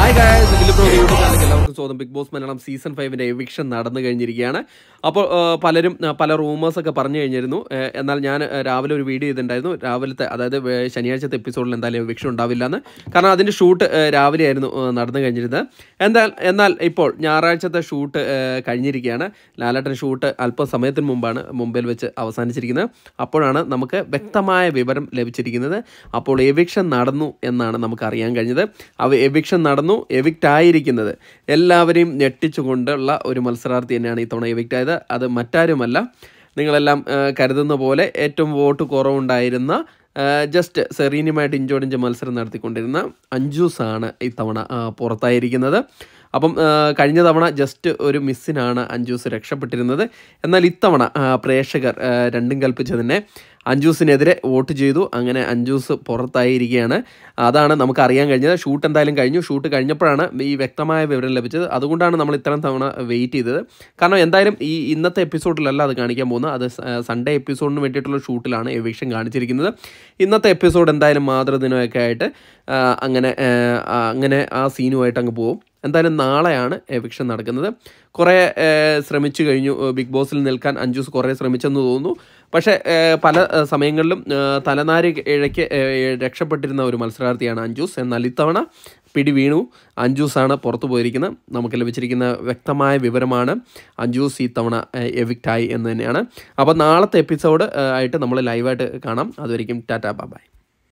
hi guys ഇതിൽ pro YouTube ചാനലിലേക്ക് എല്ലാവർക്കും സ്വാഗതം ബിഗ് ബോസ് മലയാളം സീസൺ ഫൈവിൻ്റെ എവിക്ഷൻ നടന്നു കഴിഞ്ഞിരിക്കുകയാണ് അപ്പോൾ ആ, പലരും ആ, പല റൂമേഴ്സ് ഒക്കെ പറഞ്ഞു കഴിഞ്ഞിരുന്നു ഏ, എന്നാൽ ഞാൻ ആ, രാവിലെ ഒരു വീഡിയോ ചെയ്തിട്ടുണ്ടായിരുന്നു രാവിലത്തെ അതായത് വേ- ശനിയാഴ്ചത്തെ എപ്പിസോഡിൽ എന്തായാലും എവിക്ഷൻ ഉണ്ടാവില്ല എന്ന് കാരണം അതിൻ്റെ ഷൂട്ട് രാവിലെ ആയിരുന്നു ആ, നടന്നു കഴിഞ്ഞിരുന്നത് എന്നാൽ എന്നാൽ ഇപ്പോൾ ഞായറാഴ്ചത്തെ ഷൂട്ട് ആ, കഴിഞ്ഞിരിക്കുകയാണ് ലാലേട്ടൻ ഷൂട്ട് അല്പസമയത്തിന് മുമ്പാണ് മുംബൈയിൽ വെച്ച് അവസാനിച്ചിരിക്കുന്നത് അപ്പോഴാണ് നമുക്ക് വ്യക്തമായ വിവരം ലഭിച്ചിരിക്കുന്നത് അപ്പോൾ എവിക്ഷൻ നടന്നു എന്നാണ് നമുക്ക് അറിയാൻ കഴിഞ്ഞത് അവ എവിക്ഷൻ നടന്നു എവിക്റ്റ് ആയിരിക്കുന്നത് എല്ലാവരെയും ഞെട്ടിച്ചുകൊണ്ടുള്ള ഒരു മത്സരാർത്ഥി തന്നെയാണ് ഇത്തവണ എവിക്റ്റ് ആയത് അത് മറ്റാരുമല്ല നിങ്ങളെല്ലാം ആ, കരുതുന്ന പോലെ ഏറ്റവും വോട്ട് കുറവുണ്ടായിരുന്ന ജസ്റ്റ് സെറീനുമായിട്ട് ഇഞ്ചോടിഞ്ച് മത്സരം നടത്തിക്കൊണ്ടിരുന്ന അഞ്ജൂസാണ് ഇത്തവണ ആ, പുറത്തായിരിക്കുന്നത് അപ്പം ആ, കഴിഞ്ഞ തവണ ജസ്റ്റ് ഒരു മിസ്സിനാണ് അഞ്ജൂസ് രക്ഷപ്പെട്ടിരുന്നത് എന്നാൽ ഇത്തവണ ആ, പ്രേക്ഷകർ ആ, രണ്ടും കൽപ്പിച്ചതിനെ അഞ്ജൂസിനെതിരെ വോട്ട് ചെയ്തു അങ്ങനെ അഞ്ജൂസ് പുറത്തായിരിക്കുകയാണ് അതാണ് നമുക്ക് അറിയാൻ കഴിഞ്ഞത് ഷൂട്ട് എന്തായാലും കഴിഞ്ഞു ഷൂട്ട് കഴിഞ്ഞപ്പോഴാണ് ഈ വ്യക്തമായ വിവരം ലഭിച്ചത് അതുകൊണ്ടാണ് നമ്മൾ ഇത്രയും തവണ വെയിറ്റ് ചെയ്തത് കാരണം എന്തായാലും ഈ ഇന്നത്തെ എപ്പിസോഡിലല്ല അത് കാണിക്കാൻ പോകുന്നത് അത് സ- സൺഡേ എപ്പിസോഡിന് വേണ്ടിയിട്ടുള്ള ഷൂട്ടിലാണ് എവിക്ഷൻ കാണിച്ചിരിക്കുന്നത് ഇന്നത്തെ എപ്പിസോഡ് എന്തായാലും മാതൃദിനമൊക്കെ ആയിട്ട് ആ, അങ്ങനെ ആ, ആ, അങ്ങനെ ആ സീനുമായിട്ട് അങ്ങ് പോകും എന്തായാലും നാളെയാണ് എവിക്ഷൻ നടക്കുന്നത് കുറേ ഏ, ശ്രമിച്ചു കഴിഞ്ഞു ഏ, ബിഗ് ബോസിൽ നിൽക്കാൻ അഞ്ജൂസ് കുറേ ശ്രമിച്ചെന്ന് തോന്നുന്നു പക്ഷേ ഏ, പല ഏ, സമയങ്ങളിലും ഏ, തലനാരി ഇഴയ്ക്ക് ഏ, രക്ഷപ്പെട്ടിരുന്ന ഒരു മത്സരാർത്ഥിയാണ് അഞ്ജൂസ് എന്നാൽ ഇത്തവണ പിടി വീണു അഞ്ജൂസാണ് പുറത്തു പോയിരിക്കുന്നത് നമുക്ക് ലഭിച്ചിരിക്കുന്ന വ്യക്തമായ വിവരമാണ് അഞ്ജൂസ് ഇത്തവണ എവിക്റ്റായി എന്ന് തന്നെയാണ് അപ്പോൾ നാളത്തെ എപ്പിസോഡ് ആയിട്ട് നമ്മൾ ലൈവായിട്ട് കാണാം അതുവരെയും ടാറ്റാ ബൈ